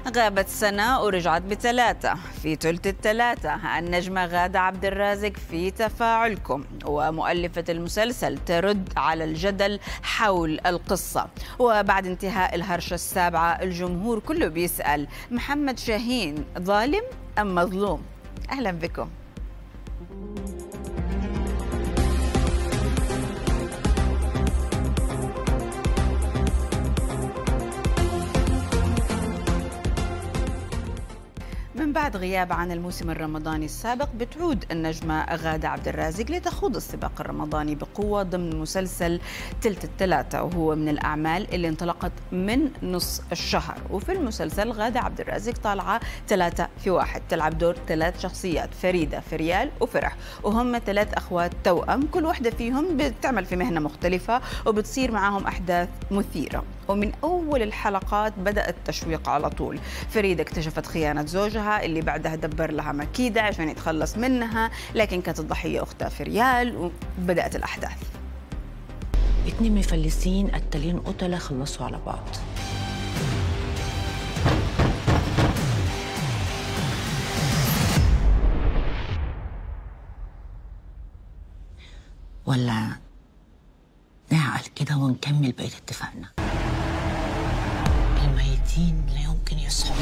غابت سنة ورجعت بثلاثة في ثلث الثلاثة النجمة غادة عبد الرازق في تفاعلكم ومؤلفة المسلسل ترد على الجدل حول القصة وبعد انتهاء الهرشة السابعة الجمهور كله بيسأل محمد شاهين ظالم أم مظلوم أهلا بكم من بعد غياب عن الموسم الرمضاني السابق بتعود النجمة غادة عبد الرازق لتخوض السباق الرمضاني بقوة ضمن مسلسل تلت الثلاثة وهو من الأعمال اللي انطلقت من نص الشهر وفي المسلسل غادة عبد الرازق طالعة ثلاثة في واحد تلعب دور ثلاث شخصيات فريدة فريال وفرح وهم ثلاث أخوات توأم كل واحدة فيهم بتعمل في مهنة مختلفة وبتصير معاهم أحداث مثيرة ومن أول الحلقات بدأ التشويق على طول فريدة اكتشفت خيانة زوجها اللي بعدها دبر لها مكيدة عشان يتخلص منها لكن كانت الضحية أختها فريال وبدأت الأحداث اتنين مفلسين قتالين قتلة خلصوا على بعض ولا نعقل كده ونكمل بقية اتفاقنا الميتين لا يمكن يصحوا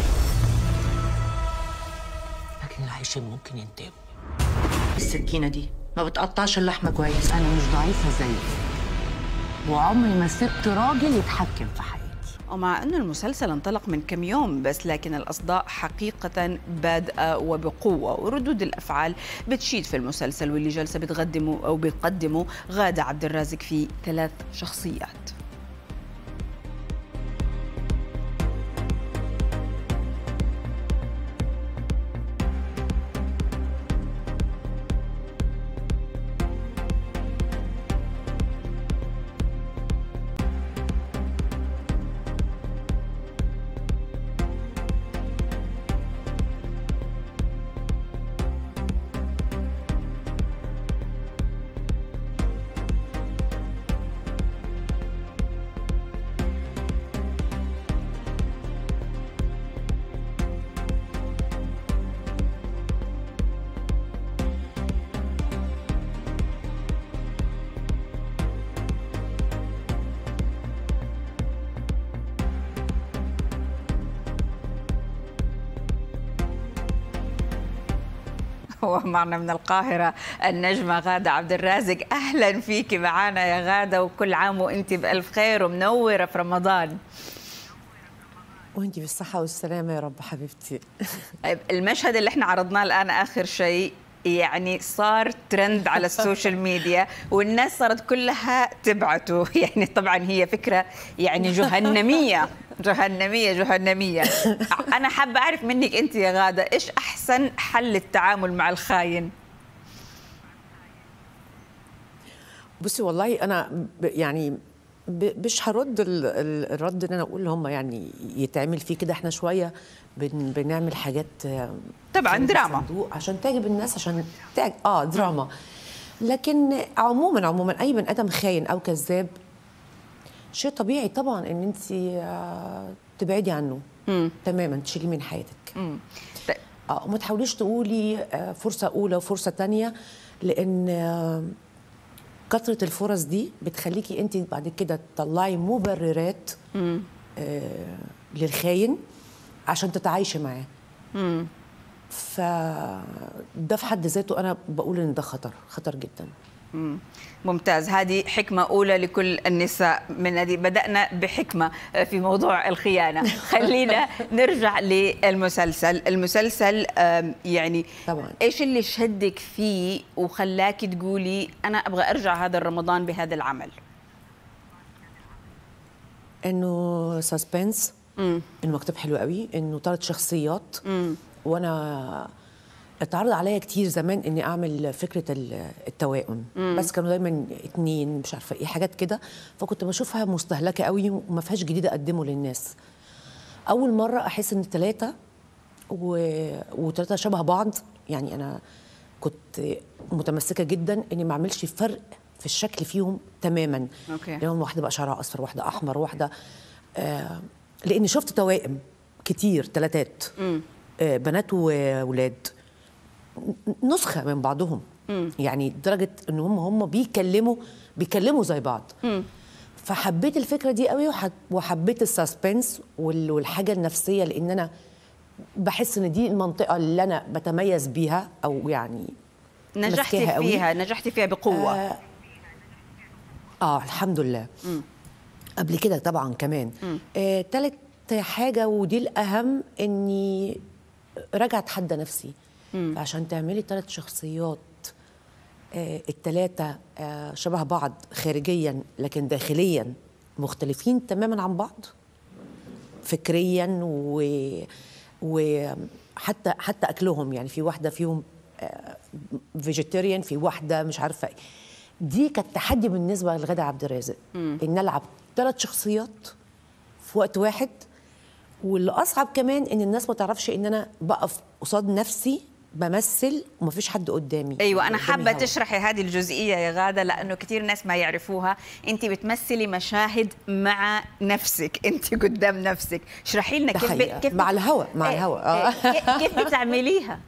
لكن العايشين ممكن ينتهوا السكينة دي ما بتقطعش اللحمة كويس أنا مش ضعيفة زيك وعمري ما سبت راجل يتحكم في حياتي ومع أن المسلسل انطلق من كم يوم بس لكن الأصداء حقيقة بادئة وبقوة وردود الأفعال بتشيد في المسلسل واللي جالسة بتقدمه أو بتقدمه غادة عبد الرازق في ثلاث شخصيات ومعنا من القاهرة النجمة غادة عبد الرازق أهلا فيك معنا يا غادة وكل عام وأنت بألف خير ومنورة في رمضان وانتي بالصحة والسلامة يا رب حبيبتي المشهد اللي احنا عرضناه الآن آخر شيء يعني صار ترند على السوشيال ميديا والناس صارت كلها تبعته يعني طبعا هي فكرة يعني جهنمية جهنمية جهنمية أنا حابة أعرف منك أنت يا غادة إيش أحسن حل للتعامل مع الخاين بصي والله أنا ب- يعني ب- مش هرد ال- ال- الرد ان انا اقول هم يعني يتعمل فيه كده احنا شويه بن بنعمل حاجات آه، طبعاً خارج دراما. الصندوق عشان تعجب الناس عشان تعج... اه دراما لكن عموما عموما اي بني ادم خاين او كذاب شيء طبيعي طبعا ان انت آه، تبعدي عنه تماما تشيليه من حياتك طيب، اه وما تحاوليش تقولي آه، فرصه اولى وفرصه تانية لان آه، كثره الفرص دي بتخليكي انت بعد كده تطلعي مبررات آه، للخاين عشان تتعايشي معاه فده في حد ذاته انا بقول ان ده خطر خطر جدا ممتاز هذه حكمة أولى لكل النساء من هذه بدأنا بحكمة في موضوع الخيانة خلينا نرجع للمسلسل المسلسل آم، يعني طبعاً. إيش اللي شدك فيه وخلاكي تقولي أنا أبغى أرجع هذا الرمضان بهذا العمل انه سسبنس انه مكتوب حلو قوي انه ثلاث شخصيات وانا اتعرض عليا كتير زمان اني اعمل فكره ال- التوائم بس كانوا دايما اتنين مش عارفه ايه حاجات كده فكنت بشوفها مستهلكه قوي وما فيهاش جديد اقدمه للناس اول مره احس ان ثلاثه و... وثلاثه شبه بعض يعني انا كنت متمسكه جدا اني ما اعملش فرق في الشكل فيهم تماما أوكي. لان واحده بقى شعرها اصفر واحده احمر واحده آه لاني شفت توائم كتير تلاتات آه، بنات وولاد نسخه من بعضهم يعني لدرجه ان هم هم بيكلموا بيكلموا زي بعض فحبيت الفكره دي قوي وح- وحبيت السسبنس وال- والحاجه النفسيه لان انا بحس ان دي المنطقه اللي انا بتميز بيها او يعني نجحتي ماسكاها قوي. فيها نجحتي فيها بقوه آه اه الحمد لله قبل كده طبعا كمان آه تالت حاجه ودي الاهم اني راجعه اتحدى نفسي فعشان تعملي ثلاث شخصيات آه التلاتة آه شبه بعض خارجيا لكن داخليا مختلفين تماما عن بعض فكريا و وحتى حتى اكلهم يعني في واحده فيهم فيجيتيريان في واحده مش عارفه إيه. دي كانت تحدي بالنسبه لغادة عبد الرازق ان العب ثلاث شخصيات في وقت واحد واللي اصعب كمان ان الناس ما تعرفش ان انا بقف قصاد نفسي بمثل ومفيش حد قدامي ايوه انا قدامي حابه هوا. تشرحي هذه الجزئيه يا غاده لانه كثير ناس ما يعرفوها انت بتمثلي مشاهد مع نفسك انت قدام نفسك اشرحي لنا ده كيف حقيقة. ب... كيف مع بت- الهوا مع إيه، الهوا آه. إيه، كيف بتعمليها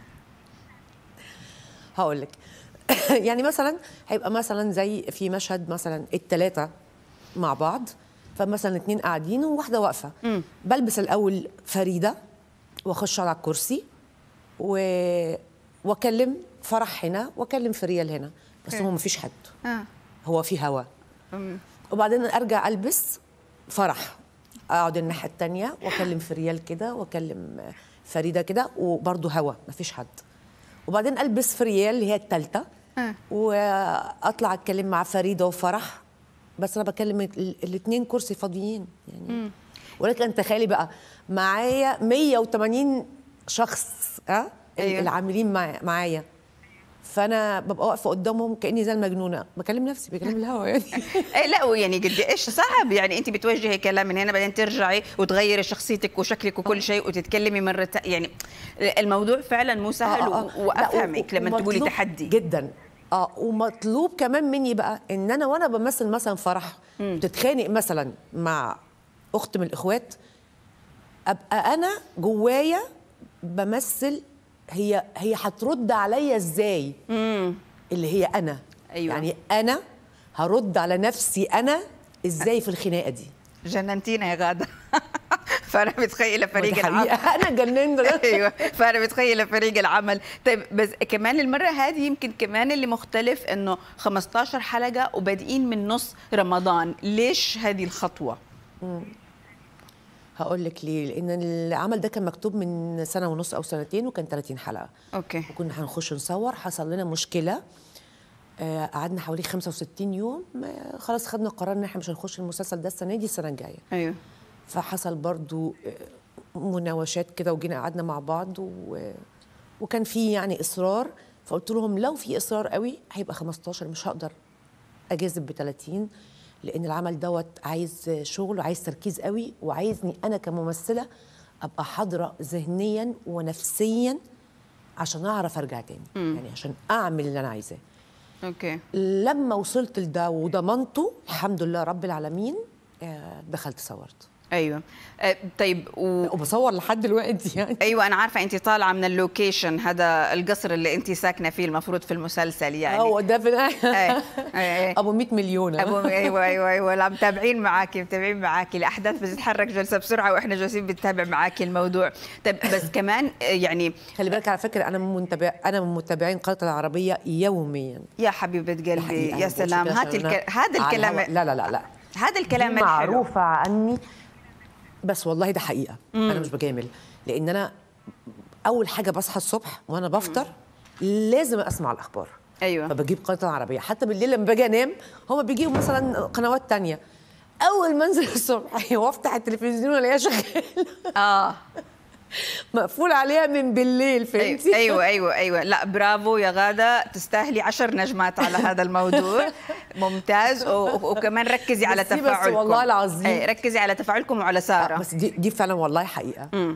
هقول لك يعني مثلا هيبقى مثلا زي في مشهد مثلا الثلاثه مع بعض فمثلا اتنين قاعدين وواحده واقفه بلبس الاول فريده واخش على الكرسي و... واكلم فرح هنا واكلم فريال هنا بس أوكي. هو مفيش حد آه. هو في هوا وبعدين ارجع البس فرح اقعد الناحيه التانية واكلم فريال كده واكلم فريده كده وبرضه هوا مفيش حد وبعدين البس فريال اللي هي الثالثه آه. واطلع اتكلم مع فريده وفرح بس انا بكلم الاثنين كرسي فاضيين يعني ولكن تخيلي بقى معايا 180 شخص ها أيوة. العاملين مع- معايا فانا ببقى واقفه قدامهم كاني زي المجنونه بكلم نفسي بكلم الهوا يعني اي لا يعني قد ايش صعب يعني انت بتوجهي كلام من هنا بعدين ترجعي وتغيري شخصيتك وشكلك وكل شيء وتتكلمي مره تا- يعني الموضوع فعلا مو سهل آه، آه. و- وافهمك لا، و- لما تقولي ومطلوب تحدي جدا اه ومطلوب كمان مني بقى ان انا وانا بمثل مثلا فرح بتتخانق مثلا مع اخت من الاخوات ابقى انا جوايا بمثل هي هي هترد عليا ازاي اللي هي انا أيوة. يعني انا هرد على نفسي انا ازاي في الخناقه دي جننتينا يا غاده فانا متخيله فريق ودي العمل حقيقة. انا جننت ايوه فانا متخيله فريق العمل طيب بس كمان المره هذه يمكن كمان اللي مختلف انه 15 حلقه وبادئين من نص رمضان ليش هذه الخطوه هقول لك ليه لان العمل ده كان مكتوب من سنه ونص او سنتين وكان 30 حلقه اوكي وكنا هنخش نصور حصل لنا مشكله آه، قعدنا حوالي 65 يوم آه، خلاص خدنا قرار ان احنا مش هنخش المسلسل ده السنه دي السنه الجايه ايوه فحصل برضو آه، مناوشات كده وجينا قعدنا مع بعض و... وكان في يعني اصرار فقلت لهم لو في اصرار قوي هيبقى 15 مش هقدر اجازف ب 30 لان العمل دوت عايز شغل وعايز تركيز قوي وعايزني انا كممثله ابقى حاضره ذهنيا ونفسيا عشان اعرف ارجع تاني يعني عشان اعمل اللي انا عايزاه اوكي لما وصلت لده وضمنته الحمد لله رب العالمين آه، دخلت صورت ايوه آه، طيب و... وبصور لحد دلوقتي يعني ايوه انا عارفه انت طالعه من اللوكيشن هذا القصر اللي انت ساكنه فيه المفروض في المسلسل يعني هو ده في ايه ايه ابو 100 مليون ابو ايوه ايوه ايوه لا متابعين معاكي متابعين معاكي الاحداث بتتحرك جلسه بسرعه واحنا جالسين بنتابع معاكي الموضوع طيب بس كمان آه، يعني خلي بالك على فكره انا من متابع انا من متابعين قناه العربيه يوميا يا حبيبه قلبي حقيقة يا أنا بقول سلام كده هات عشان الك... أنا هذا على الكلام الهوا. لا لا لا لا هذا الكلام دي الحلو معروفه عني بس والله ده حقيقه انا مش بجامل لان انا اول حاجه بصحى الصبح وانا بفطر لازم اسمع الاخبار ايوه فبجيب قناه العربيه حتى بالليل لما باجي انام هما بيجيبوا مثلا قنوات تانية اول ما انزل الصبح وافتح التلفزيون الاقيها شغاله اه مقفول عليها من بالليل فهمتي ايوه ايوه ايوه لا برافو يا غاده تستاهلي عشر نجمات على هذا الموضوع ممتاز و- و- وكمان ركزي على بس- بس تفاعلكم والله العظيم. أي، ركزي على تفاعلكم وعلى ساره بس دي دي فعلا والله حقيقه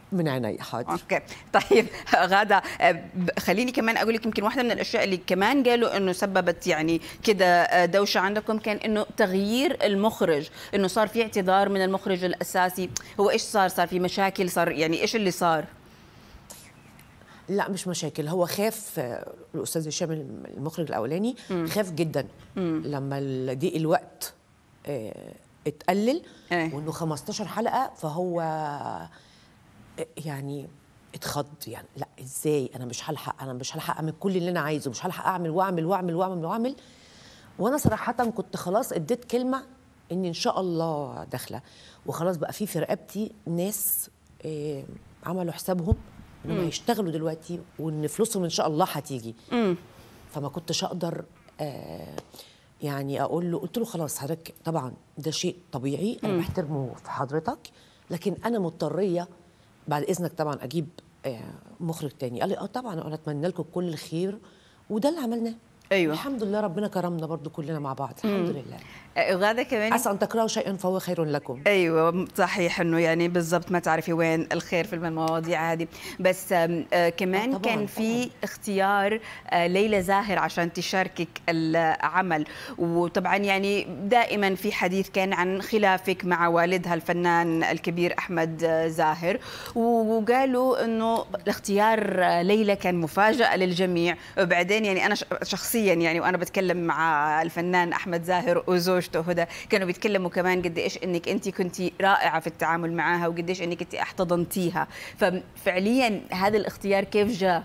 من عيني حاضر اوكي طيب غاده آه، ب- خليني كمان اقول لك يمكن واحده من الاشياء اللي كمان قالوا انه سببت يعني كده آه، دوشه عندكم كان انه تغيير المخرج انه صار في اعتذار من المخرج الاساسي هو ايش صار صار في مشاكل صار يعني ايش اللي صار لا مش مشاكل هو خاف آه، الاستاذ هشام المخرج الاولاني خاف جدا لما ال- ضيق الوقت آه، اتقلل إيه. وانه 15 حلقه فهو آه، يعني اتخض يعني لا ازاي انا مش هلحق انا مش هلحق اعمل كل اللي انا عايزه مش هلحق اعمل واعمل واعمل واعمل واعمل وانا صراحه كنت خلاص اديت كلمه ان ان شاء الله داخله وخلاص بقى في في رقبتي ناس آه، عملوا حسابهم انهم هيشتغلوا دلوقتي وان فلوسهم ان شاء الله هتيجي فما كنتش اقدر آه، يعني اقول له قلت له خلاص حضرتك طبعا ده شيء طبيعي انا بحترمه في حضرتك لكن انا مضطريه بعد اذنك طبعا اجيب آه، مخرج تاني قال لي اه طبعا انا اتمنى لكم كل الخير وده اللي عملناه أيوة. الحمد لله ربنا كرمنا برضو كلنا مع بعض الحمد لله آه، غاده كمان عسى ان تكرهوا شيئا فهو خير لكم ايوه صحيح انه يعني بالضبط ما تعرفي وين الخير في المواضيع هذه بس آم، آه كمان آه، طبعاً، كان في طبعاً. اختيار آه ليلى زاهر عشان تشاركك العمل وطبعا يعني دائما في حديث كان عن خلافك مع والدها الفنان الكبير احمد آه، زاهر وقالوا انه الاختيار آه، ليلى كان مفاجاه للجميع وبعدين يعني انا ش- شخصيا يعني وانا بتكلم مع الفنان احمد زاهر وزوجته هدى كانوا بيتكلموا كمان قد ايش انك انت كنت رائعه في التعامل معاها وقد ايش انك انت احتضنتيها ففعليا هذا الاختيار كيف جاء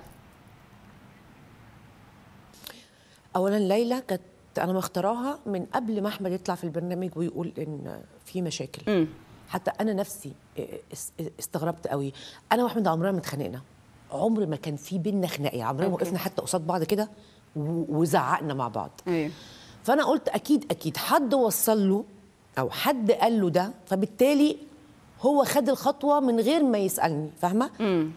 اولا ليلى كانت انا مختاراها من قبل ما احمد يطلع في البرنامج ويقول ان في مشاكل مم. حتى انا نفسي اس- استغربت قوي انا واحمد عمرنا ما اتخانقنا عمر ما كان في بينا خناقه عمرنا ما أوكي. وقفنا حتى قصاد بعض كده و- وزعقنا مع بعض ايوه فانا قلت اكيد اكيد حد وصل له او حد قال له ده فبالتالي هو خد الخطوه من غير ما يسالني فاهمه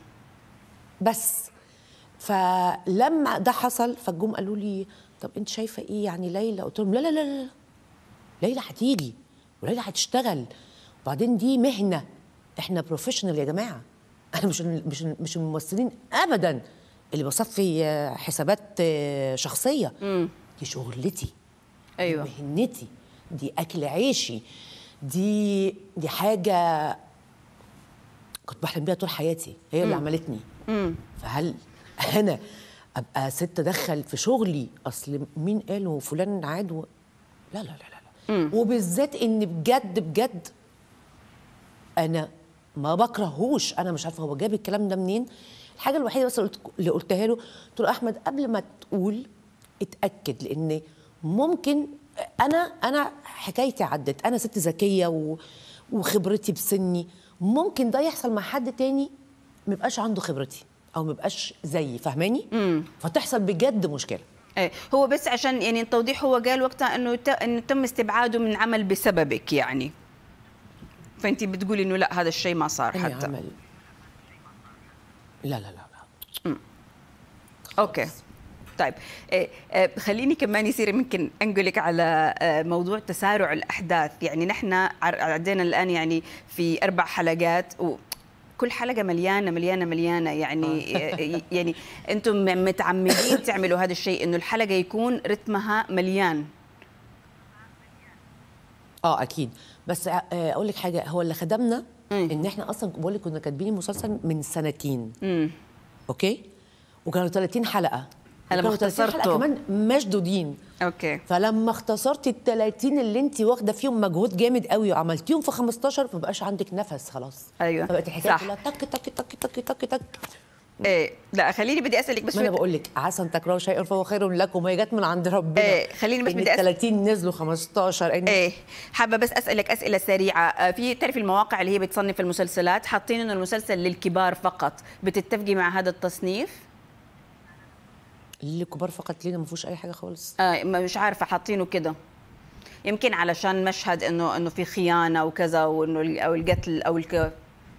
بس فلما ده حصل فالجم قالوا لي طب انت شايفه ايه يعني ليلى قلت لهم لا لا لا لا ليلى هتيجي وليلى هتشتغل وبعدين دي مهنه احنا بروفيشنال يا جماعه انا مش مش مش الممثلين ابدا اللي بصفي آه، حسابات آه، شخصيه دي شغلتي أيوة. دي مهنتي دي اكل عيشي دي دي حاجه كنت بحلم بيها طول حياتي هي اللي عملتني فهل انا ابقى ست ادخل في شغلي اصل مين قال وفلان عاد و... لا لا لا لا, لا. وبالذات ان بجد بجد انا ما بكرهوش انا مش عارفه هو جاب الكلام ده منين الحاجه الوحيده بس اللي قلت- اللي قلتها له قلت له احمد قبل ما تقول اتاكد لان ممكن انا انا حكايتي عدت انا ست ذكيه و... وخبرتي بسني ممكن ده يحصل مع حد تاني ما يبقاش عنده خبرتي او ما يبقاش زيي فاهماني فتحصل بجد مشكله ايه هو بس عشان يعني التوضيح هو قال وقتها انه ت... انه تم استبعاده من عمل بسببك يعني فانت بتقولي انه لا هذا الشيء ما صار أي حتى عمل لا لا لا لا اوكي طيب إيه، آه، خليني كمان يصير ممكن انقلك على آه، موضوع تسارع الاحداث يعني نحن عر- عدينا الان يعني في اربع حلقات وكل حلقه مليانه مليانه مليانه يعني آه، يعني انتم متعمدين تعملوا هذا الشيء انه الحلقه يكون رتمها مليان اه اكيد بس آه، اقول لك حاجه هو اللي خدمنا مم. ان احنا اصلا بقول لك كنا كاتبين المسلسل من سنتين امم اوكي وكانوا 30 حلقه هلا ما وكانوا 30 حلقه اختصرتوا. كمان مشدودين اوكي فلما اختصرتي ال 30 اللي انت واخده فيهم مجهود جامد قوي وعملتيهم في 15 ما بقاش عندك نفس خلاص أيوة. فبقت الحكايه صح. كلها تك تك تك تك تك تك ايه لا خليني بدي اسالك بس ما انا شوي- بقول لك عسى ان تكرهوا شيئا فهو خير لكم وهي جت من عند ربنا إيه، خليني بس إن بدي أس- ال 30 نزلوا 15 إن ايه حابه بس اسالك اسئله سريعه آه، في تعرفي المواقع اللي هي بتصنف المسلسلات حاطين انه المسلسل للكبار فقط بتتفقي مع هذا التصنيف الكبار فقط لينا ما فيهوش اي حاجه خالص آه ما- مش عارفه حاطينه كده يمكن علشان مشهد انه انه في خيانه وكذا وانه ال- او القتل او الك...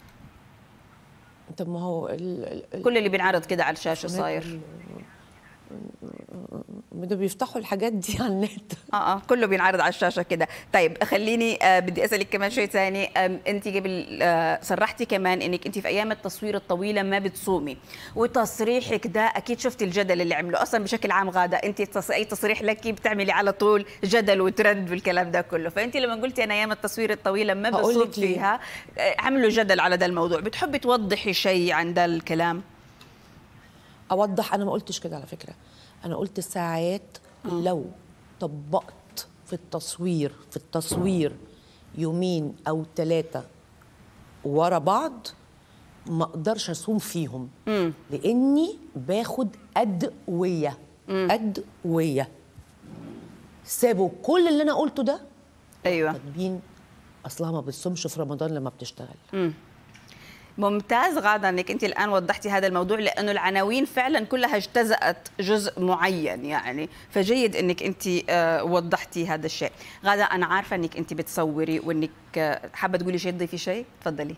طب ما هو ال- ال- كل اللي بينعرض كده على الشاشه صاير بدهم بيفتحوا الحاجات دي على النت اه اه كله بينعرض على الشاشه كده طيب خليني آه بدي اسالك كمان شيء ثاني انت قبل آه صرحتي كمان انك انت في ايام التصوير الطويله ما بتصومي وتصريحك ده اكيد شفتي الجدل اللي عمله اصلا بشكل عام غاده انت تص... اي تصريح لك بتعملي على طول جدل وترند والكلام ده كله فانت لما قلتي انا ايام التصوير الطويله ما هقول بصوم لك ليه. فيها آه، عملوا جدل على ده الموضوع بتحبي توضحي شيء عن ده الكلام اوضح انا ما قلتش كده على فكره انا قلت ساعات لو طبقت في التصوير في التصوير يومين او ثلاثه ورا بعض ما اقدرش اصوم فيهم لاني باخد ادويه ادويه سابوا كل اللي انا قلته ده ايوه كاتبين اصلها ما بتصومش في رمضان لما بتشتغل ممتاز غادة انك انت الان وضحتي هذا الموضوع لانه العناوين فعلا كلها اجتزأت جزء معين يعني فجيد انك انت آه، وضحتي هذا الشيء غادة انا عارفه انك انت بتصوري وانك آه، حابه تقولي شيء تضيفي شيء تفضلي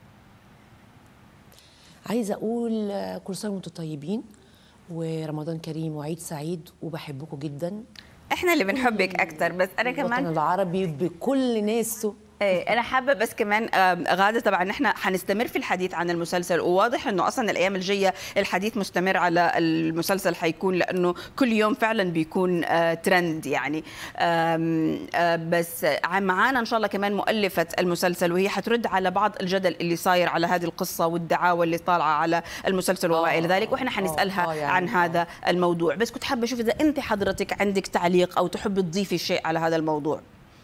عايزه اقول آه، كل سنه وانتم طيبين ورمضان كريم وعيد سعيد وبحبكم جدا احنا اللي بنحبك اكثر بس انا الوطن كمان العربي بكل ناسه ايه انا حابه بس كمان آم، غاده طبعا نحن حنستمر في الحديث عن المسلسل وواضح انه اصلا الايام الجايه الحديث مستمر على المسلسل حيكون لانه كل يوم فعلا بيكون آه، ترند يعني آم، آه، بس ع- معانا ان شاء الله كمان مؤلفه المسلسل وهي حترد على بعض الجدل اللي صاير على هذه القصه والدعاوى اللي طالعه على المسلسل وما الى ذلك واحنا حنسالها آه، يعني عن آه. هذا الموضوع بس كنت حابه اشوف اذا انت حضرتك عندك تعليق او تحبي تضيفي شيء على هذا الموضوع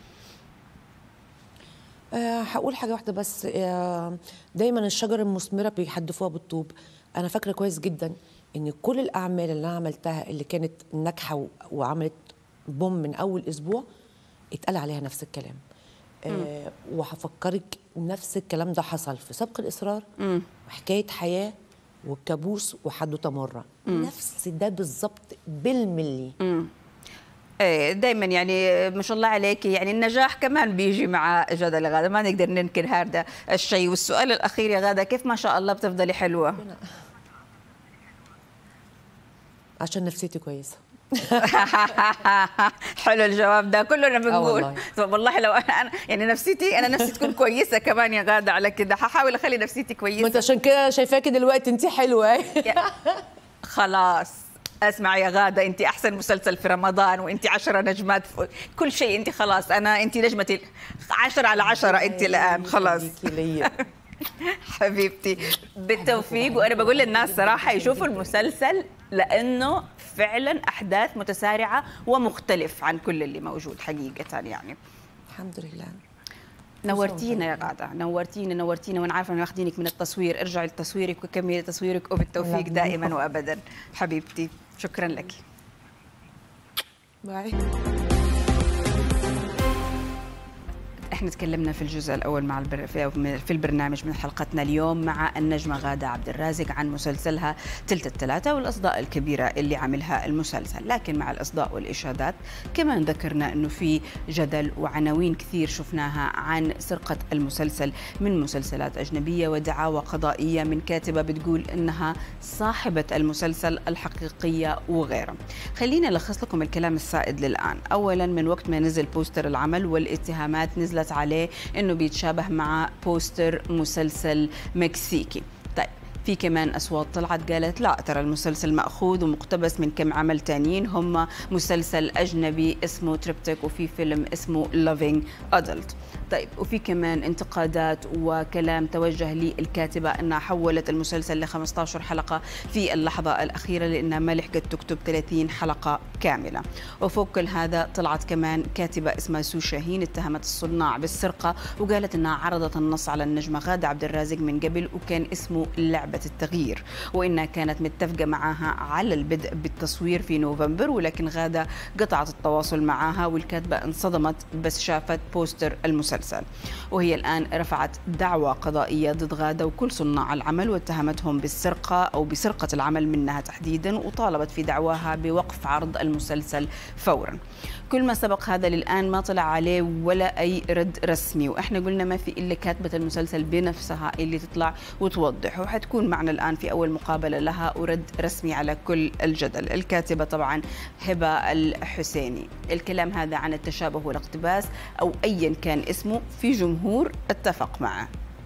آه، هقول حاجه واحده بس آه، دايما الشجره المثمره بيحدفوها بالطوب انا فاكره كويس جدا ان كل الاعمال اللي انا عملتها اللي كانت ناجحه و- وعملت بوم من اول اسبوع اتقال عليها نفس الكلام آه وهفكرك نفس الكلام ده حصل في سبق الاصرار وحكايه حياه والكابوس وحدوته مره نفس ده بالظبط بالملي ايه دائما يعني ما شاء الله عليك يعني النجاح كمان بيجي مع جدل غاده ما نقدر ننكر هذا الشيء والسؤال الاخير يا غاده كيف ما شاء الله بتفضلي حلوه عشان نفسيتي كويسه حلو الجواب ده كلنا بنقول والله. طب والله لو انا أنا- يعني نفسيتي انا نفسي تكون كويسه كمان يا غاده على كده ححاول اخلي نفسيتي ما كويسه انت عشان كده شايفاكي دلوقتي انت حلوه يا- خلاص اسمع يا غاده انت احسن مسلسل في رمضان وانت عشرة نجمات في كل شيء انت خلاص انا انت نجمتي عشرة على عشرة انت الان خلاص خليكي ليا. حبيبتي بالتوفيق وانا بقول للناس صراحه يشوفوا المسلسل لانه فعلا احداث متسارعه ومختلف عن كل اللي موجود حقيقه يعني الحمد لله نورتينا يا غاده نورتينا نورتينا وانا عارفه انه واخدينك من التصوير ارجعي لتصويرك وكملي تصويرك وبالتوفيق الله دائما وابدا حبيبتي شكرا لك باي احنا تكلمنا في الجزء الاول مع البر... في في البرنامج من حلقتنا اليوم مع النجمه غاده عبد الرازق عن مسلسلها تلت الثلاثه والاصداء الكبيره اللي عملها المسلسل لكن مع الاصداء والاشادات كمان ذكرنا انه في جدل وعناوين كثير شفناها عن سرقه المسلسل من مسلسلات اجنبيه ودعاوى قضائيه من كاتبه بتقول انها صاحبه المسلسل الحقيقيه وغيرها خلينا نلخص لكم الكلام السائد للان اولا من وقت ما نزل بوستر العمل والاتهامات نزلت عليه انه بيتشابه مع بوستر مسلسل مكسيكي طيب في كمان اصوات طلعت قالت لا ترى المسلسل ماخوذ ومقتبس من كم عمل تانيين هم مسلسل اجنبي اسمه تريبتك وفي فيلم اسمه لافينج ادلت طيب وفي كمان انتقادات وكلام توجه للكاتبه انها حولت المسلسل ل 15 حلقه في اللحظه الاخيره لانها ما لحقت تكتب 30 حلقه كامله وفوق كل هذا طلعت كمان كاتبه اسمها سو شاهين اتهمت الصناع بالسرقه وقالت انها عرضت النص على النجمه غاده عبد الرازق من قبل وكان اسمه لعبه التغيير وانها كانت متفقه معاها على البدء بالتصوير في نوفمبر ولكن غاده قطعت التواصل معاها والكاتبه انصدمت بس شافت بوستر المسلسل وهي الان رفعت دعوى قضائيه ضد غاده وكل صناع العمل واتهمتهم بالسرقه او بسرقه العمل منها تحديدا وطالبت في دعواها بوقف عرض المسلسل فورا كل ما سبق هذا للان ما طلع عليه ولا اي رد رسمي واحنا قلنا ما في الا كاتبه المسلسل بنفسها اللي تطلع وتوضح وحتكون بدون معنى الآن في أول مقابلة لها ورد رسمي على كل الجدل الكاتبة طبعا هبة الحسيني الكلام هذا عن التشابه والاقتباس أو أيا كان اسمه في جمهور اتفق معه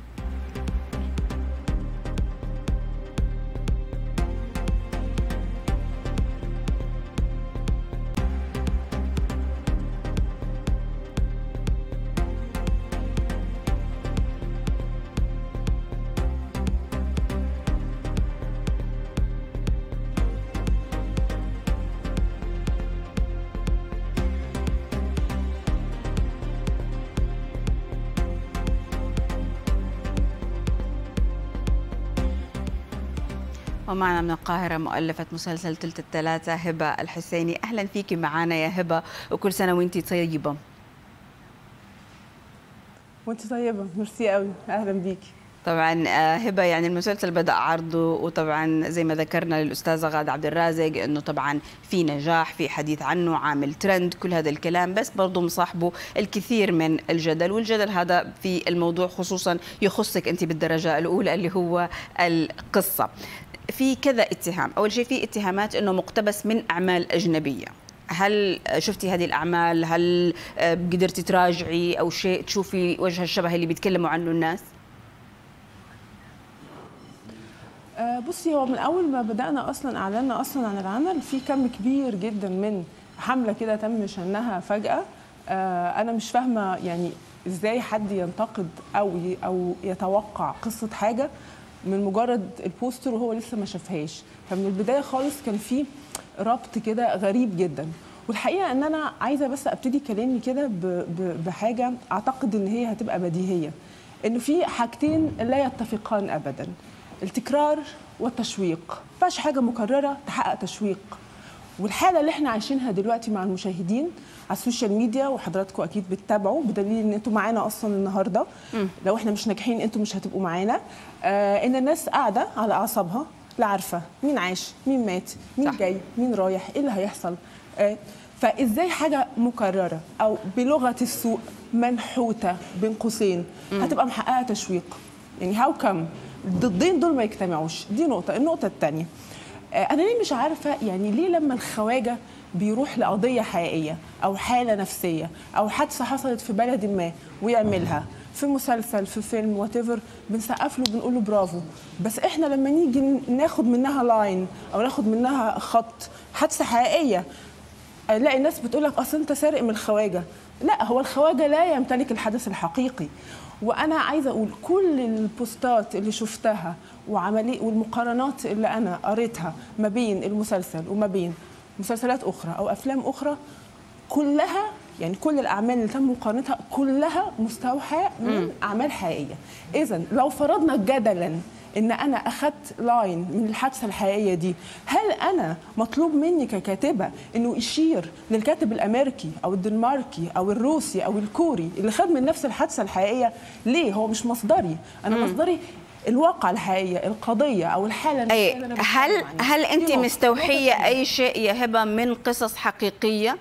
ومعنا من القاهرة مؤلفة مسلسل تلت الثلاثة هبة الحسيني أهلا فيك معنا يا هبة وكل سنة وانتي طيبة وانت طيبه ميرسي قوي اهلا بيكي طبعا آه، هبه يعني المسلسل بدا عرضه وطبعا زي ما ذكرنا للاستاذه غاده عبد الرازق انه طبعا في نجاح في حديث عنه عامل ترند كل هذا الكلام بس برضه مصاحبه الكثير من الجدل والجدل هذا في الموضوع خصوصا يخصك انت بالدرجه الاولى اللي هو القصه في كذا اتهام اول شيء في اتهامات انه مقتبس من اعمال اجنبيه هل شفتي هذه الاعمال هل آه، قدرتي تراجعي او شيء تشوفي وجه الشبه اللي بيتكلموا عنه الناس آه بصي هو من اول ما بدانا اصلا اعلنا اصلا عن العمل في كم كبير جدا من حمله كده تم شنها فجاه آه انا مش فاهمه يعني ازاي حد ينتقد او ي- او يتوقع قصه حاجه من مجرد البوستر وهو لسه ما شافهاش فمن البدايه خالص كان في ربط كده غريب جدا والحقيقه ان انا عايزه بس ابتدي كلامي كده ب- ب- بحاجه اعتقد ان هي هتبقى بديهيه انه في حاجتين لا يتفقان ابدا التكرار والتشويق فاش حاجه مكرره تحقق تشويق والحاله اللي احنا عايشينها دلوقتي مع المشاهدين على السوشيال ميديا وحضراتكم اكيد بتتابعوا بدليل ان انتوا معانا اصلا النهارده لو احنا مش ناجحين انتوا مش هتبقوا معانا آه ان الناس قاعده على اعصابها لا عارفه مين عاش مين مات مين صح. صح. جاي مين رايح ايه اللي هيحصل آه فازاي حاجه مكرره او بلغه السوق منحوته بين قوسين هتبقى محققه تشويق يعني هاو كم الضدين دول ما يجتمعوش دي نقطه النقطه الثانيه انا ليه مش عارفه يعني ليه لما الخواجه بيروح لقضيه حقيقيه او حاله نفسيه او حادثه حصلت في بلد ما ويعملها في مسلسل في فيلم وات ايفر بنسقف له بنقول له برافو بس احنا لما نيجي ناخد منها لاين او ناخد منها خط حادثه حقيقيه الاقي الناس بتقول لك اصل انت سارق من الخواجه لا هو الخواجه لا يمتلك الحدث الحقيقي وانا عايزه اقول كل البوستات اللي شفتها وعملي والمقارنات اللي انا قريتها ما بين المسلسل وما بين مسلسلات اخرى او افلام اخرى كلها يعني كل الاعمال اللي تم مقارنتها كلها مستوحاه من اعمال حقيقيه اذا لو فرضنا جدلا ان انا اخذت لاين من الحادثه الحقيقيه دي هل انا مطلوب مني ككاتبه انه يشير للكاتب الامريكي او الدنماركي او الروسي او الكوري اللي خد من نفس الحادثه الحقيقيه ليه هو مش مصدري انا مصدري الواقع الحقيقيه القضيه او الحاله النفسية اي اللي أنا هل بتكلم عنها. هل انت دي نقطة. مستوحيه نقطة اي شيء يا هبه من قصص حقيقيه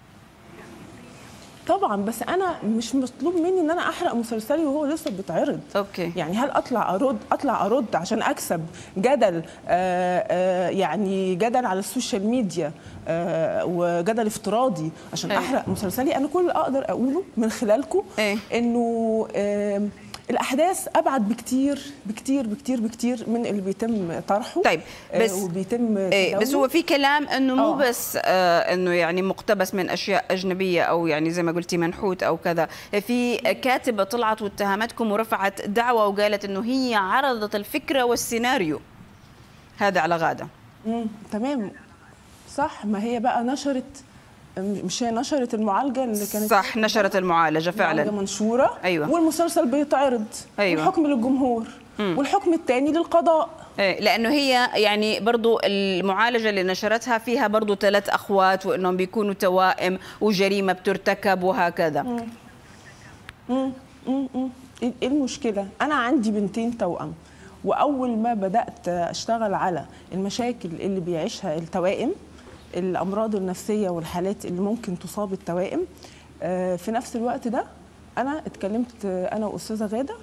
طبعا بس انا مش مطلوب مني ان انا احرق مسلسلي وهو لسه بيتعرض اوكي يعني هل اطلع ارد اطلع ارد عشان اكسب جدل آآ آآ يعني جدل على السوشيال ميديا آآ وجدل افتراضي عشان أيوة. احرق مسلسلي انا كل اللي اقدر اقوله من خلالكم إيه. انه آم، الاحداث ابعد بكتير بكتير بكتير بكتير من اللي بيتم طرحه طيب، آه، بس- وبيتم ايه بس تداوله. هو في كلام انه مو آه. بس آه انه يعني مقتبس من اشياء اجنبيه او يعني زي ما قلتي منحوت او كذا في كاتبه طلعت واتهمتكم ورفعت دعوى وقالت انه هي عرضت الفكره والسيناريو هذا على غاده مم. تمام صح ما هي بقى نشرت مش هي نشرت المعالجه اللي كانت صح نشرت المعالجه معالجة فعلا منشوره أيوة. والمسلسل بيتعرض أيوة. والحكم للجمهور والحكم الثاني للقضاء إيه، لانه هي يعني برضو المعالجه اللي نشرتها فيها برضو ثلاث اخوات وانهم بيكونوا توائم وجريمه بترتكب وهكذا مم، مم، مم. ايه إيه المشكله انا عندي بنتين توأم واول ما بدات اشتغل على المشاكل اللي بيعيشها التوائم الامراض النفسيه والحالات اللي ممكن تصاب التوائم آه، في نفس الوقت ده انا اتكلمت آه، انا واستاذه غاده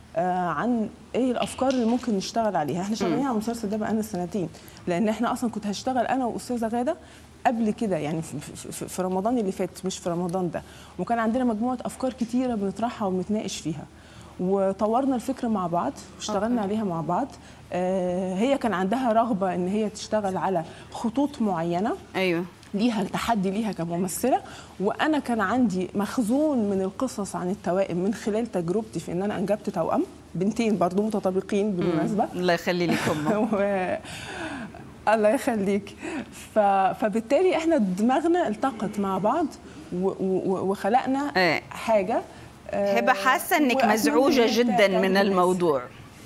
آه، عن ايه الافكار اللي ممكن نشتغل عليها احنا شغالين على المسلسل ده بقالنا سنتين لان احنا اصلا كنت هشتغل انا واستاذه غاده قبل كده يعني في, في, في- في رمضان اللي فات مش في رمضان ده وكان عندنا مجموعه افكار كتيره بنطرحها وبنتناقش فيها وطورنا الفكره مع بعض واشتغلنا عليها مع بعض آه، هي كان عندها رغبه ان هي تشتغل على خطوط معينه ايوه ليها تحدي ليها كممثله وانا كان عندي مخزون من القصص عن التوائم من خلال تجربتي في ان انا انجبت توأم بنتين برضو متطابقين بالمناسبه الله يخلي لكم و... الله يخليك ف... فبالتالي احنا دماغنا التقت مع بعض و... و... وخلقنا إيه. حاجه آه، هبه حاسه انك وأتمنى مزعوجه إن جدا تعجب من الناس. الموضوع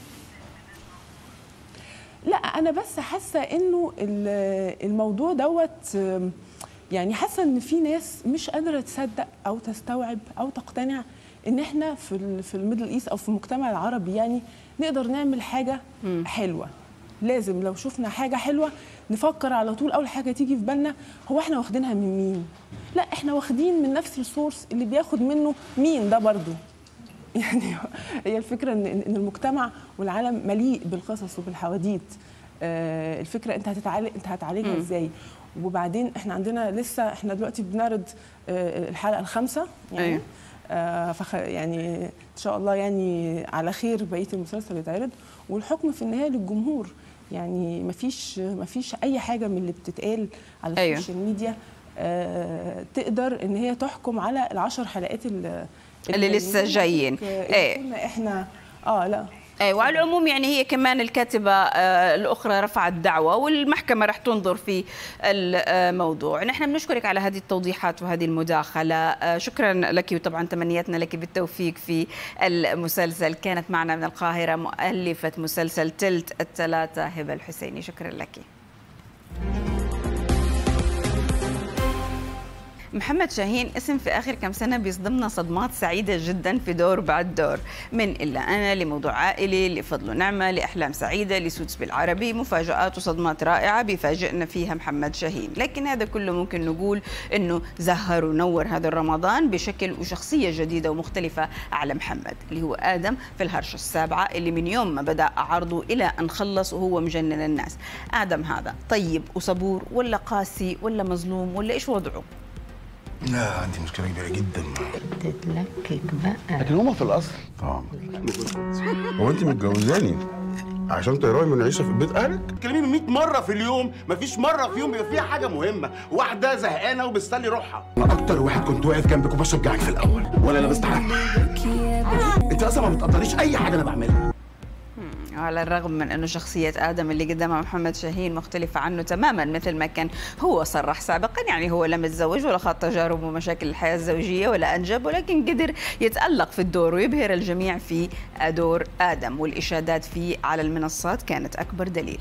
لا انا بس حاسه انه ال- الموضوع دوت آم، يعني حاسه ان في ناس مش قادره تصدق او تستوعب او تقتنع ان احنا في ال- في الميدل ايست او في المجتمع العربي يعني نقدر نعمل حاجه حلوه لازم لو شفنا حاجه حلوه نفكر على طول اول حاجه تيجي في بالنا هو احنا واخدينها من مين لا احنا واخدين من نفس السورس اللي بياخد منه مين ده برضو يعني هي الفكره ان ان المجتمع والعالم مليء بالقصص وبالحواديت آه، الفكره انت هتتعالج انت هتعالجها ازاي وبعدين احنا عندنا لسه احنا دلوقتي بنعرض آه، الحلقه الخامسه يعني أيوة. آه، فخ يعني ان شاء الله يعني على خير بقيه المسلسل يتعرض والحكم في النهايه للجمهور يعني مفيش مفيش اي حاجه من اللي بتتقال على أيوة. السوشيال ميديا آه، تقدر ان هي تحكم على العشر حلقات اللي اللي لسه جايين. إيه. إيه. كنا احنا اه لا ايوه وعلى العموم يعني هي كمان الكاتبه آه، الاخرى رفعت دعوه والمحكمه رح تنظر في الموضوع نحن بنشكرك على هذه التوضيحات وهذه المداخله آه، شكرا لك وطبعا تمنياتنا لك بالتوفيق في المسلسل كانت معنا من القاهره مؤلفه مسلسل تلت الثلاثه هبه الحسيني شكرا لك محمد شاهين اسم في اخر كم سنه بيصدمنا صدمات سعيده جدا في دور بعد دور من الا انا لموضوع عائلي لفضل ونعمه لاحلام سعيده لسوتس بالعربي مفاجات وصدمات رائعه بيفاجئنا فيها محمد شاهين لكن هذا كله ممكن نقول انه زهر ونور هذا الرمضان بشكل وشخصيه جديده ومختلفه على محمد اللي هو ادم في الهرشه السابعه اللي من يوم ما بدا عرضه الى ان خلص وهو مجنن الناس ادم هذا طيب وصبور ولا قاسي ولا مظلوم ولا ايش وضعه لا عندي مشكلة كبيرة جدا معاه تتلكك بقى لكن هما في الأصل طبعا هو أنت متجوزاني عشان تهربي من العيشة في بيت أهلك؟ كلميني 100 مره في اليوم مفيش مره في يوم بيبقى فيها حاجه مهمه واحده زهقانه وبتسلي روحها أنا أكتر واحد كنت واقف جنبك وبشجعك في الأول ولا لبست حاجة انت اصلا ما بتقدريش اي حاجه انا بعملها على الرغم من انه شخصيه ادم اللي قدامها محمد شاهين مختلفه عنه تماما مثل ما كان هو صرح سابقا يعني هو لم يتزوج ولا خاض تجارب ومشاكل الحياه الزوجيه ولا انجب ولكن قدر يتالق في الدور ويبهر الجميع في دور ادم والاشادات فيه على المنصات كانت اكبر دليل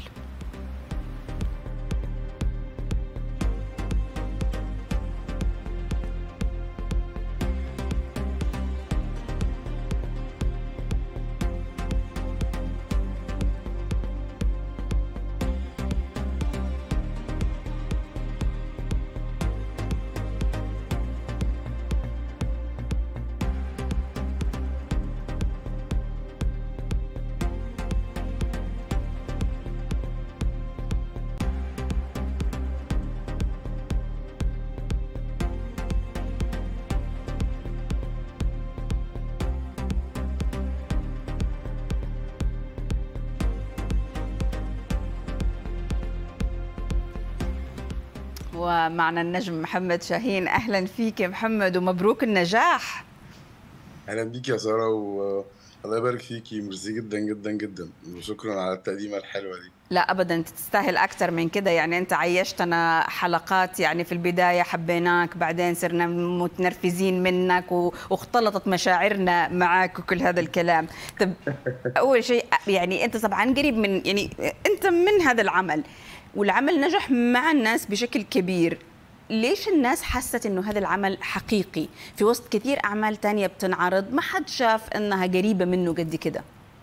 ومعنا النجم محمد شاهين اهلا فيك يا محمد ومبروك النجاح أهلا بيكي يا سارة والله يبارك فيكي ميرسي جدا جدا جدا وشكرا على التقديمة الحلوة دي لا ابدا انت تستاهل اكثر من كده يعني انت عيشتنا حلقات يعني في البدايه حبيناك بعدين صرنا متنرفزين منك و- واختلطت مشاعرنا معك وكل هذا الكلام طب اول شيء يعني انت طبعا قريب من يعني انت من هذا العمل والعمل نجح مع الناس بشكل كبير ليش الناس حست انه هذا العمل حقيقي في وسط كثير اعمال تانية بتنعرض ما حد شاف انها قريبه منه قد كده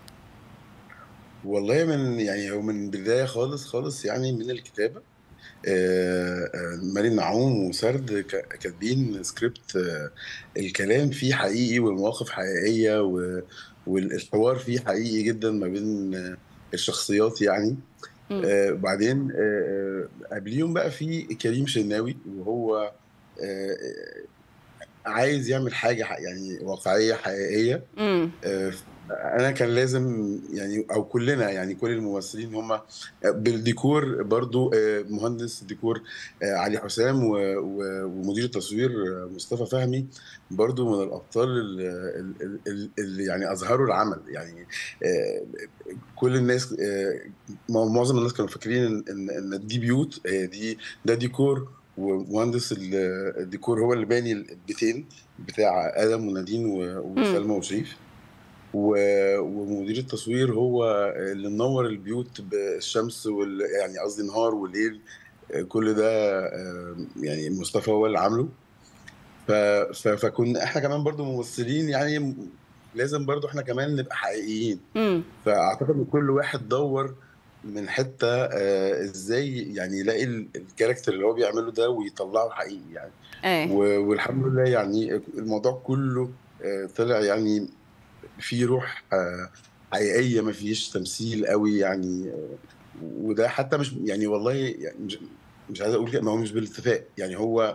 والله من يعني هو من بداية خالص خالص يعني من الكتابة آه، آه، مريم نعوم وسرد ك- كاتبين سكريبت آه، الكلام فيه حقيقي والمواقف حقيقية و- والحوار فيه حقيقي جدا ما بين آه، الشخصيات يعني آه بعدين آه آه، قبليهم بقى في كريم شناوي وهو آه آه، عايز يعمل حاجه ح- يعني واقعيه حقيقيه امم آه، انا كان لازم يعني او كلنا يعني كل الممثلين هم بالديكور برضو آه، مهندس ديكور آه، علي حسام و- و- ومدير التصوير آه، مصطفى فهمي برضو من الابطال ال- ال- ال- اللي يعني اظهروا العمل يعني آه، كل الناس آه، معظم الناس كانوا فاكرين ان ان إن دي بيوت آه، دي ده ديكور ومهندس ال- الديكور هو اللي باني البيتين بتاع ادم ونادين و- وسلمى وشريف و- ومدير التصوير هو اللي منور البيوت بالشمس وال يعني قصدي نهار وليل كل ده آه، يعني مصطفى هو اللي عامله ف... ف... فكنا احنا كمان برضو ممثلين يعني م- لازم برضو احنا كمان نبقى حقيقيين امم فاعتقد ان كل واحد دور من حته آه ازاي يعني يلاقي ال- الكاركتر اللي هو بيعمله ده ويطلعه حقيقي يعني ايه و- والحمد لله يعني الموضوع كله آه، طلع يعني في روح آه، حقيقيه ما فيش تمثيل قوي يعني آه، وده حتى مش يعني والله يعني مش مش عايز اقول كده ما هو مش بالاتفاق يعني هو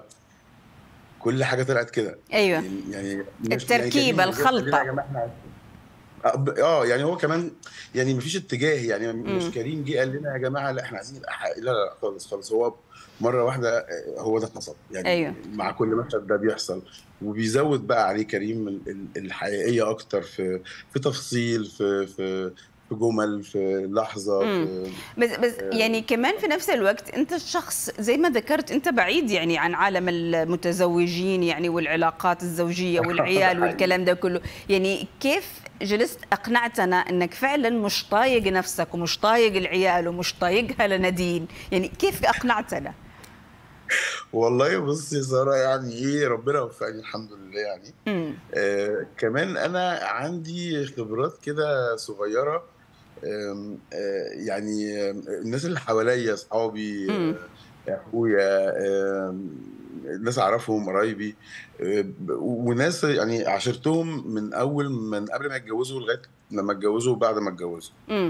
كل حاجه طلعت كده ايوه يعني يعني مش- التركيبة، يعني كريم جه قال لنا الخلطة. يا جماعة إحنا عايزين- اه ب- آه، يعني هو كمان يعني مفيش اتجاه يعني مش مم. كريم جه قال لنا يا جماعه لا احنا عايزين نبقى حقيقي لا لا خالص خالص هو مره واحده آه، هو ده حصل يعني أيوه. مع كل مشهد ده بيحصل وبيزود بقى عليه كريم ال- ال- الحقيقيه اكتر في في تفصيل في في في جمل في لحظه في بس بس يعني كمان في نفس الوقت انت شخص زي ما ذكرت انت بعيد يعني عن عالم المتزوجين يعني والعلاقات الزوجيه والعيال والكلام ده كله يعني كيف جلست اقنعتنا انك فعلا مش طايق نفسك ومش طايق العيال ومش طايقها لنادين يعني كيف اقنعتنا والله بص يا ساره يعني ايه ربنا وفقني الحمد لله يعني امم آه كمان انا عندي خبرات كده صغيره آم، آه يعني آم، الناس اللي حواليا اصحابي مم. آه، اخويا آم، ناس اعرفهم قرايبي آه، ب- وناس يعني عاشرتهم من اول من قبل ما يتجوزوا لغايه لما اتجوزوا وبعد ما اتجوزوا امم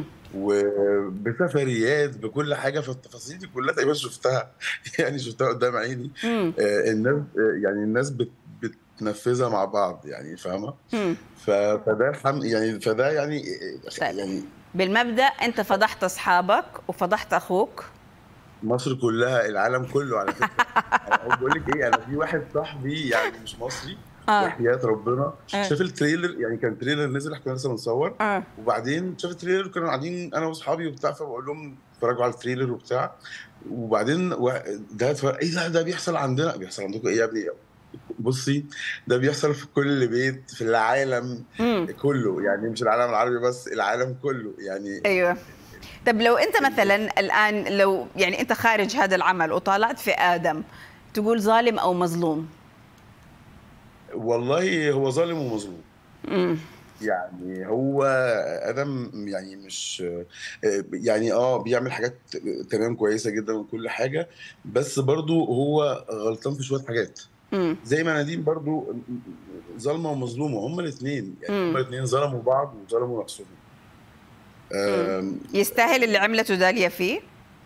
وبسفريات بكل حاجه فالتفاصيل دي كلها تقريبا شفتها يعني شفتها قدام عيني امم آه، الناس آه، يعني الناس بت بتنفذها مع بعض يعني فاهمه امم ف- فده الحم يعني فده يعني طيب. يعني بالمبدا انت فضحت اصحابك وفضحت اخوك مصر كلها العالم كله على فكره انا بقول لك ايه انا في واحد صاحبي يعني مش مصري اه وحياة ربنا آه. شاف التريلر يعني كان تريلر نزل احنا كنا لسه بنصور اه وبعدين شاف التريلر كنا قاعدين انا واصحابي وبتاع فبقول لهم اتفرجوا على التريلر وبتاع وبعدين وا- ده اتفرج ايه ده ده بيحصل عندنا بيحصل عندكم ايه يا ابني بصي ده بيحصل في كل بيت في العالم امم كله يعني مش العالم العربي بس العالم كله يعني ايوه طب لو انت مثلا الان لو يعني انت خارج هذا العمل وطالعت في ادم تقول ظالم او مظلوم والله هو ظالم ومظلوم امم يعني هو ادم يعني مش يعني اه بيعمل حاجات تمام كويسه جدا وكل حاجه بس برضو هو غلطان في شويه حاجات امم زي ما نادين برضو ظالمه ومظلومه هما الاثنين يعني مم. هما الاثنين ظلموا بعض وظلموا نفسهم آم، يستاهل اللي عملته داليا فيه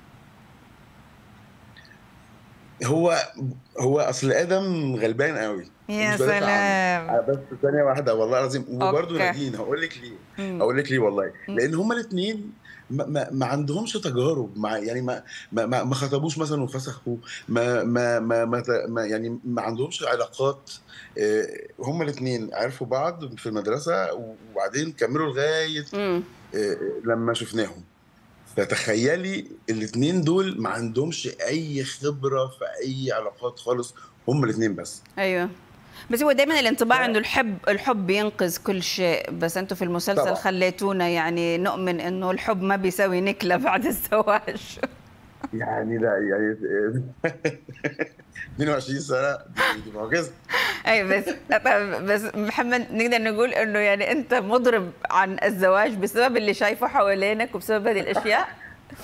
هو هو اصل ادم غلبان قوي يا مش بدافع عنه. سلام آه، بس ثانيه واحده والله العظيم وبرضه أوكي. نادين هقول لك ليه مم. هقول لك ليه والله مم. لان هما الاثنين ما, ما, ما عندهمش تجارب مع يعني ما ما, ما, ما خطبوش مثلا وفسخوا ما ما ما, ما, ت- ما يعني ما عندهمش علاقات آه، هما الاثنين عرفوا بعض في المدرسه وبعدين كملوا لغايه امم آه، لما شفناهم فتخيلي الاثنين دول ما عندهمش اي خبره في اي علاقات خالص هما الاثنين بس ايوه بس هو دائما الانطباع ف- انه الحب الحب ينقذ كل شيء بس انتم في المسلسل طبعاً. خليتونا يعني نؤمن انه الحب ما بيساوي نكله بعد الزواج يعني لا يعني 22 سنه دي دي معجزه اي بس بس محمد نقدر نقول انه يعني انت مضرب عن الزواج بسبب اللي شايفه حوالينك وبسبب هذه الاشياء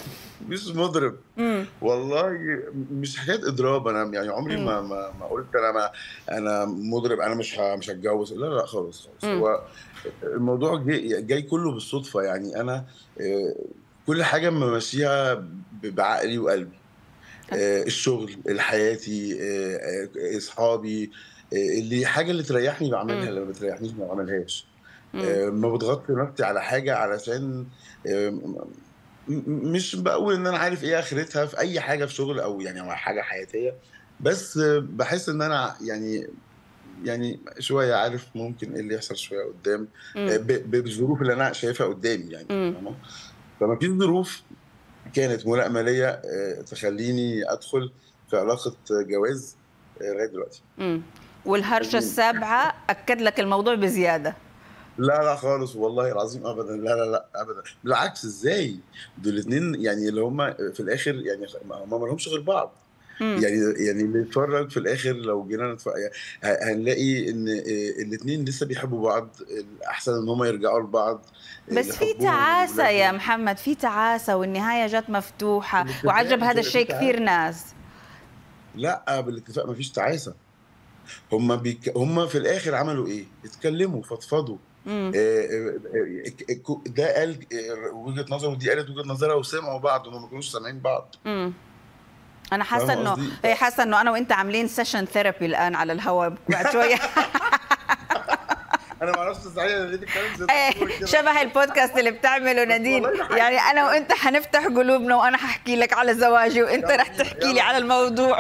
مش مضرب والله مش حكايه اضراب انا يعني عمري ما ما, ما قلت انا ما انا مضرب انا مش ه- مش هتجوز لا لا خالص خالص هو الموضوع جاي, جاي كله بالصدفه يعني انا آه، كل حاجه ممشيها ب- بعقلي وقلبي آه، الشغل حياتي آه، آه، اصحابي آه، اللي حاجه اللي تريحني بعملها اللي ما بتريحنيش ما بعملهاش آه، ما بضغطش نفسي على حاجه علشان آه، م- م- مش بقول ان انا عارف ايه اخرتها في اي حاجه في شغل او يعني أو حاجه حياتيه بس آه، بحس ان انا يعني يعني شويه عارف ممكن ايه اللي يحصل شويه قدام آه، ب- ب- بالظروف اللي انا شايفها قدامي يعني فاهمة؟ فما فيش ظروف كانت ملائمه ليا آه، تخليني ادخل في علاقه جواز آه، لغايه دلوقتي مم. والهرشه السابعه اكد لك الموضوع بزياده لا لا خالص والله العظيم ابدا لا لا لا ابدا بالعكس ازاي دول الاثنين يعني اللي هم في الاخر يعني هم ما لهمش غير بعض يعني يعني اللي يتفرج في الاخر لو جينا نتفرج ه- هنلاقي ان الاثنين لسه بيحبوا بعض الاحسن ان هم يرجعوا لبعض بس في لحبهم تعاسه يا ولولادهم. محمد في تعاسه والنهايه جت مفتوحه الاتفاق وعجب هذا مش الشيء الاتفاق. كثير ناس لا بالاتفاق مفيش تعاسه هم بيك... هم في الاخر عملوا ايه؟ اتكلموا فضفضوا مم. آه، آه، آه، ده قال آه، وجهه نظره ودي قالت وجهه نظرها وسمعوا بعض هم ما كانوش سامعين بعض مم. انا حاسه فاهمة انه قصدي؟ هي حاسه انه انا وانت عاملين سيشن ثيرابي الان على الهواء بعد شويه انا ما اعرفش صحيح انا ليه بتكلم زي إيه، الدكتور كده. شبه البودكاست اللي بتعمله نادين والله ده حقيقي. يعني انا وانت حنفتح قلوبنا وانا ححكي لك على زواجي وانت يلا رح بينا، تحكي لي يلا على الموضوع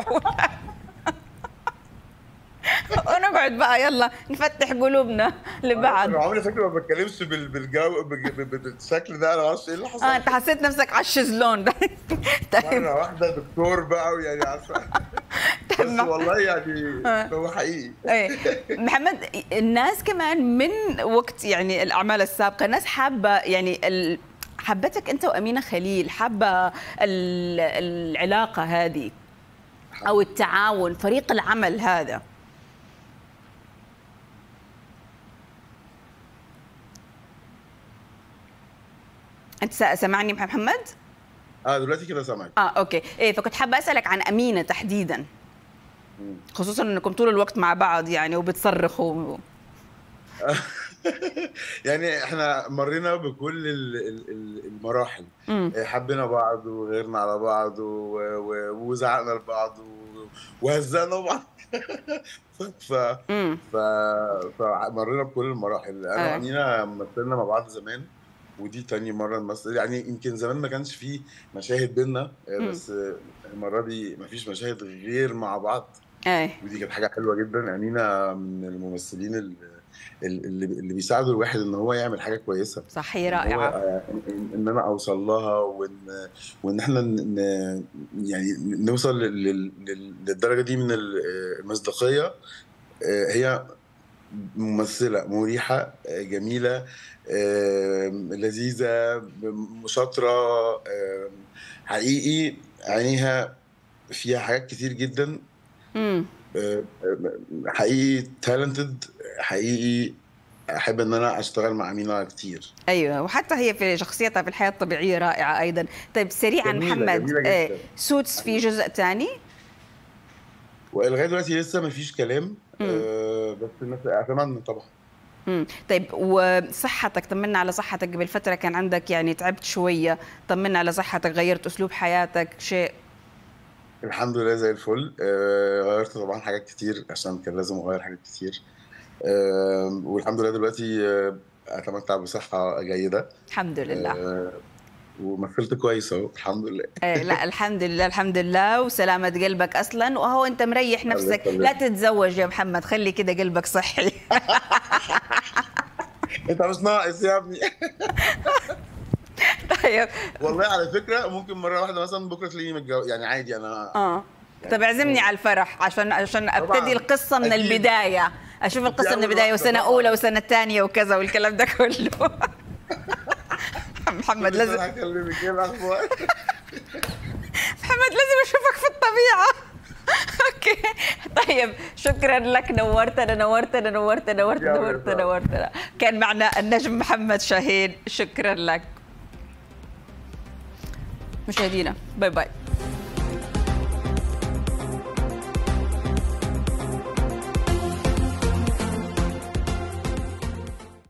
ونقعد بقى يلا نفتح قلوبنا لبعض انا عمري فاكر ما بتكلمش بال- بالجو بال- بال- بالشكل ده انا ما اعرفش ايه اللي حصل اه انت حسيت نفسك على الشيزلون ده طيب مره واحده دكتور بقى ويعني عارفه بس طيب. والله يعني هو حقيقي ايه محمد الناس كمان من وقت يعني الاعمال السابقه الناس حابه يعني ال... حبتك انت وامينه خليل حابه ال... العلاقه هذه او التعاون فريق العمل هذا انت سا- سامعني محمد اه دلوقتي كده سامعك اه اوكي ايه فكنت حابه اسالك عن امينه تحديدا خصوصا انكم طول الوقت مع بعض يعني وبتصرخوا يعني احنا مرينا بكل ال- ال- ال- المراحل مم. حبينا بعض وغيرنا على بعض و- و- وزعقنا لبعض و- وهزقنا بعض ف مم. ف فمرينا بكل المراحل انا آه. وامينه مثلنا مع بعض زمان ودي تاني مرة نمثل يعني يمكن زمان ما كانش فيه مشاهد بينا آه، مم. بس آه، المرة دي ما فيش مشاهد غير مع بعض ايه ودي كانت حاجة حلوة جدا أمينة من الممثلين اللي, اللي, اللي بيساعدوا الواحد إن هو يعمل حاجة كويسة صح هي إن هو، رائعه آه، إن- ان انا اوصل لها وان وان احنا ن- ن- يعني نوصل لل- لل- للدرجه دي من ال- المصداقيه آه، هي ممثله مريحه آه، جميله آه، لذيذه شاطره آه، حقيقي عينيها فيها حاجات كتير جدا امم آه، آه، حقيقي تالنتد حقيقي احب ان انا اشتغل مع امينه كتير ايوه وحتى هي في شخصيتها في الحياه الطبيعيه رائعه ايضا طيب سريعا جميلة، محمد جميلة جداً. إيه سوتس في جزء ثاني ولغايه دلوقتي لسه ما فيش كلام آه بس الناس اتمنى طبعا مم. طيب وصحتك طمنا على صحتك قبل فتره كان عندك يعني تعبت شويه طمنا على صحتك غيرت اسلوب حياتك شيء الحمد لله زي الفل آه غيرت طبعا حاجات كتير عشان كان لازم اغير حاجات كتير آه والحمد لله دلوقتي آه اتمتع بصحه جيده الحمد لله آه ومثلت كويس اهو الحمد لله إيه لا الحمد لله الحمد لله وسلامة قلبك أصلا وهو أنت مريح الله نفسك يسلمك. لا تتزوج يا محمد خلي كده قلبك صحي انت مش ناقص يا ابني طيب والله على فكره ممكن مره واحده مثلا بكره تلاقيني متجوز يعني عادي انا اه طب اعزمني على الفرح عشان عشان طبعاً. ابتدي القصه من أكيد. البدايه اشوف القصه من أول البدايه واحدة وسنه طبعاً. اولى وسنه ثانيه وكذا والكلام ده كله محمد بس لازم أنا هكلمك ايه الاخبار محمد لازم اشوفك في الطبيعه اوكي طيب شكرا لك نورتنا نورتنا نورتنا نورتنا يا نورتنا رضا. نورتنا كان معنا النجم محمد شاهين شكرا لك مشاهدينا باي باي